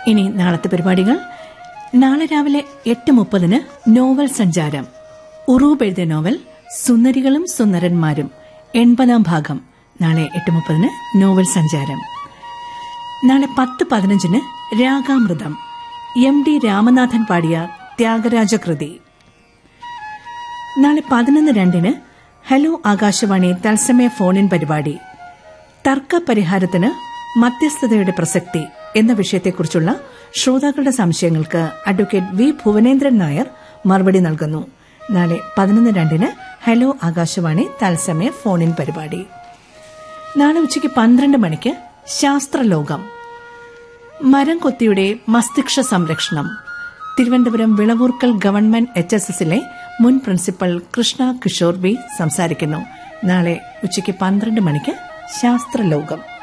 ഇനി നാളത്തെ പരിപാടികൾ നാളെ രാവിലെ എട്ട് മുപ്പതിന് നോവൽ സഞ്ചാരം ഉറൂബ് എഴുതിയ നോവൽ സുന്ദരികളും സുന്ദരന്മാരും എൺപതാം ഭാഗം നാളെ എട്ട് മുപ്പതിന് നോവൽ സഞ്ചാരം നാളെ പത്ത് പതിനഞ്ചിന് രാഗാമൃതം എം ഡി രാമനാഥൻ പാടിയ ത്യാഗരാജകൃതി നാളെ പതിനൊന്ന് രണ്ടിന് ഹലോ ആകാശവാണി തത്സമയ ഫോണിൻ പരിപാടി തർക്ക പരിഹാരത്തിന് മധ്യസ്ഥതയുടെ പ്രസക്തി എന്ന വിഷയത്തെക്കുറിച്ചുള്ള ശ്രോതാക്കളുടെ സംശയങ്ങൾക്ക് അഡ്വക്കേറ്റ് വി ഭുവനേന്ദ്രൻ നായർ മറുപടി നൽകുന്നു നാളെ പതിനൊന്ന് രണ്ടിന് ഹലോ ആകാശവാണി തത്സമയ ഫോണിൻ പരിപാടി നാളെ ഉച്ചയ്ക്ക് പന്ത്രണ്ട് മണിക്ക് ശാസ്ത്രലോകം മരം കൊത്തിയുടെ മസ്തിഷ്ക സംരക്ഷണം Thiruvananthapuram Vilavoorkal government H S എസിലെ മുൻ പ്രിൻസിപ്പൽ കൃഷ്ണ കിഷോർ ബി സംസാരിക്കുന്നു നാളെ ഉച്ചയ്ക്ക് പന്ത്രണ്ട് മണിക്ക് ശാസ്ത്രലോകം